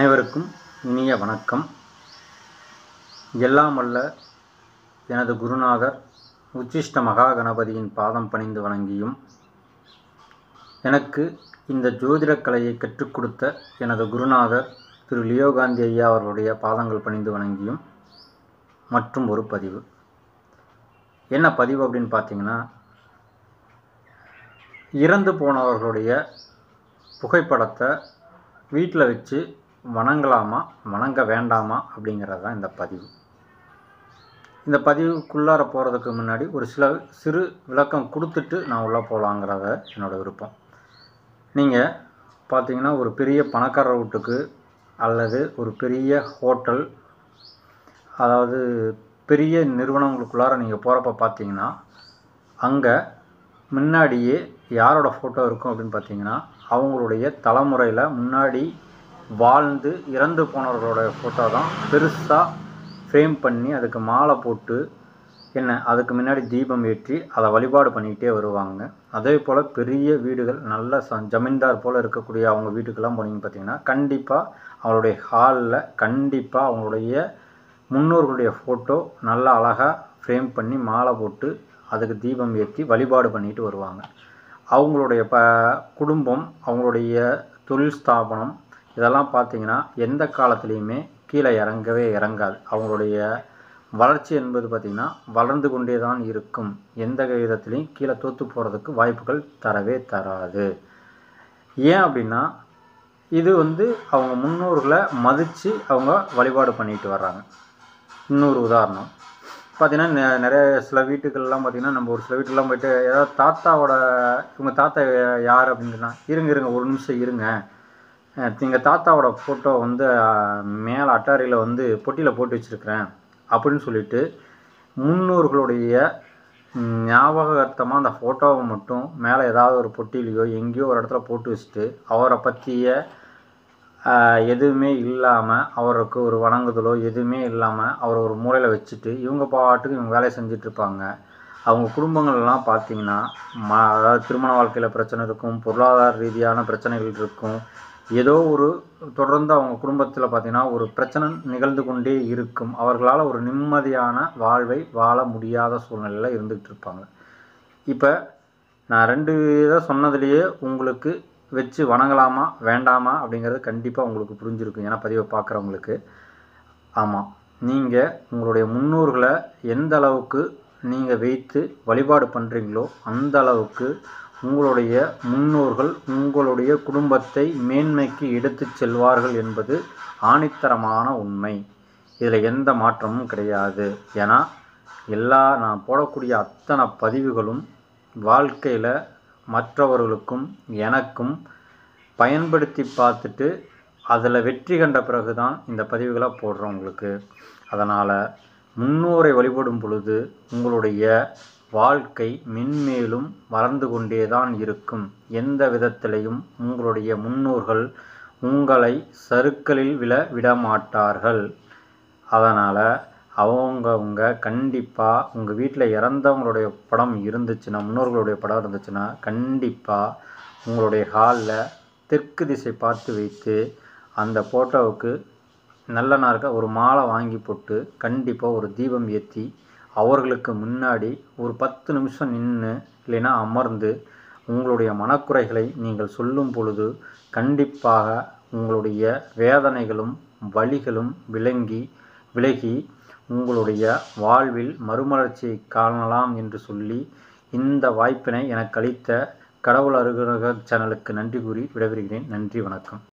அனைவருக்கும் இனிய வணக்கம் எல்லாம் வல்ல எனது குருநாதர் உச்சிஷ்ட மகா கணபதியின் பாதம் பணிந்து வணங்கியும் எனக்கு இந்த ஜோதிடக் கலையை கற்றுக் கொடுத்த எனது குருநாதர் திரு லியோகாந்தி ஐயா அவர்களுடைய பாதங்கள் பணிந்து வணங்கியும் மற்றும் ஒரு பதிவு என்ன பதிவு அப்படின்னு பார்த்தீங்கன்னா இறந்து போனவர்களுடைய புகைப்படத்தை வீட்டில் வச்சு வணங்கலாமா வணங்க வேண்டாமா அப்படிங்கிறது தான் இந்த பதிவு இந்த பதிவுக்குள்ளார போகிறதுக்கு முன்னாடி ஒரு சில சிறு விளக்கம் கொடுத்துட்டு நான் உள்ளே போகலாங்கிறத என்னோட விருப்பம் நீங்கள் பார்த்தீங்கன்னா ஒரு பெரிய பணக்காரர் வீட்டுக்கு அல்லது ஒரு பெரிய ஹோட்டல் அதாவது பெரிய நிறுவனங்களுக்குள்ளார நீங்கள் போகிறப்ப பார்த்தீங்கன்னா அங்கே முன்னாடியே யாரோட ஃபோட்டோ இருக்கும் அப்படின்னு பார்த்தீங்கன்னா அவங்களுடைய தலைமுறையில் முன்னாடி வாழ்ந்து இறந்து போனவர்களோட ஃபோட்டோ தான் பெருசாக ஃப்ரேம் பண்ணி அதுக்கு மாலை போட்டு என்ன அதுக்கு முன்னாடி தீபம் ஏற்றி அதை வழிபாடு பண்ணிக்கிட்டே வருவாங்க அதே போல் பெரிய வீடுகள் நல்ல ச ஜமீன்தார் போல் இருக்கக்கூடிய அவங்க வீட்டுக்கெல்லாம் போனீங்கன்னு பார்த்தீங்கன்னா கண்டிப்பாக அவங்களுடைய ஹாலில் கண்டிப்பாக அவங்களுடைய முன்னோர்களுடைய ஃபோட்டோ நல்லா அழகாக ஃப்ரேம் பண்ணி மாலை போட்டு அதுக்கு தீபம் ஏற்றி வழிபாடு பண்ணிட்டு வருவாங்க அவங்களுடைய ப குடும்பம் அவங்களுடைய தொழில் ஸ்தாபனம் இதெல்லாம் பார்த்தீங்கன்னா எந்த காலத்துலேயுமே கீழே இறங்கவே இறங்காது அவங்களுடைய வளர்ச்சி என்பது பார்த்திங்கன்னா வளர்ந்து கொண்டே தான் இருக்கும் எந்த விதத்துலேயும் கீழே தோற்று போகிறதுக்கு வாய்ப்புகள் தரவே தராது ஏன் அப்படின்னா இது வந்து அவங்க முன்னோர்களை மதித்து அவங்க வழிபாடு பண்ணிட்டு வர்றாங்க இன்னொரு உதாரணம் பார்த்தீங்கன்னா நெ- நிறைய சில வீட்டுக்கள்லாம் பார்த்தீங்கன்னா நம்ம ஒரு சில வீட்டுக்கெல்லாம் போயிட்டு ஏதாவது தாத்தாவோட இவங்க தாத்தா யார் அப்படின்னு சொன்னா இருங்க இருங்க ஒரு நிமிஷம் இருங்க எங்கள் தாத்தாவோட ஃபோட்டோ வந்து மேலே அட்டாரியில் வந்து பொட்டியில் போட்டு வச்சுருக்கிறேன் அப்படின்னு சொல்லிட்டு முன்னோர்களுடைய ம், ஞாபகார்த்தமாக அந்த ஃபோட்டோவை மட்டும் மேலே ஏதாவது ஒரு பொட்டிலையோ எங்கேயோ ஒரு இடத்துல போட்டு வச்சுட்டு அவரை பற்றிய ஆஹ், எதுவுமே இல்லாமல் அவருக்கு ஒரு வணங்குதலோ எதுவுமே இல்லாமல் அவரை ஒரு மூலையில் வச்சுட்டு இவங்க பாட்டுக்கு இவங்க வேலையை செஞ்சுட்டு இருப்பாங்க அவங்க குடும்பங்கள்லாம் பார்த்தீங்கன்னா ம அதாவது திருமண வாழ்க்கையில் பிரச்சனை இருக்கும் பொருளாதார ரீதியான பிரச்சனைகள் இருக்கும் ஏதோ ஒரு தொடர்ந்து அவங்க குடும்பத்தில் பார்த்தீங்கன்னா ஒரு பிரச்சனை நிகழ்ந்து கொண்டே இருக்கும் அவர்களால் ஒரு நிம்மதியான வாழ்வை வாழ முடியாத சூழ்நிலையில் இருந்துகிட்டு இருப்பாங்க இப்போ நான் ரெண்டு இதை சொன்னதுலேயே உங்களுக்கு வச்சு வணங்கலாமா வேண்டாமா அப்படிங்கிறது கண்டிப்பாக உங்களுக்கு புரிஞ்சிருக்கும் ஏன்னா பதிவை பார்க்குறவங்களுக்கு ஆமாம் நீங்கள் உங்களுடைய முன்னோர்களை எந்த அளவுக்கு நீங்கள் வைத்து வழிபாடு பண்ணுறீங்களோ அந்த அளவுக்கு உங்களுடைய முன்னோர்கள் உங்களுடைய குடும்பத்தை மேன்மைக்கு எடுத்துச் செல்வார்கள் என்பது ஆணித்தரமான உண்மை இதில் எந்த மாற்றமும் கிடையாது ஏன்னா எல்லா நான் போடக்கூடிய அத்தனை பதிவுகளும் வாழ்க்கையில் மற்றவர்களுக்கும் எனக்கும் பயன்படுத்தி பார்த்துட்டு அதில் வெற்றி கண்ட பிறகு தான் இந்த பதிவுகளை போடுறோம் உங்களுக்கு அதனால் முன்னோரை வழிபடும் பொழுது உங்களுடைய வாழ்க்கை மென்மேலும் வளர்ந்து கொண்டே தான் இருக்கும் எந்த விதத்திலையும் உங்களுடைய முன்னோர்கள் உங்களை சறுக்கலில் விழ விடமாட்டார்கள் அதனால் அவங்கவுங்க கண்டிப்பாக உங்கள் வீட்டில் இறந்தவங்களுடைய படம் இருந்துச்சுன்னா முன்னோர்களுடைய படம் இருந்துச்சுன்னா கண்டிப்பாக உங்களுடைய ஹாலில் தெற்கு திசை பார்த்து வைத்து அந்த ஃபோட்டோவுக்கு நல்ல நாளுக்கு ஒரு மாலை வாங்கி போட்டு கண்டிப்பாக ஒரு தீபம் ஏற்றி அவர்களுக்கு முன்னாடி ஒரு பத்து நிமிஷம் நின்று இல்லைன்னா அமர்ந்து உங்களுடைய மனக்குறைகளை நீங்கள் சொல்லும் பொழுது கண்டிப்பாக உங்களுடைய வேதனைகளும் வலிகளும் விளங்கி விலகி உங்களுடைய வாழ்வில் மறுமலர்ச்சியை காணலாம் என்று சொல்லி இந்த வாய்ப்பினை எனக்கு அளித்த கடவுள் அருகரக சேனலுக்கு நன்றி கூறி விடைபெறுகிறேன் நன்றி வணக்கம்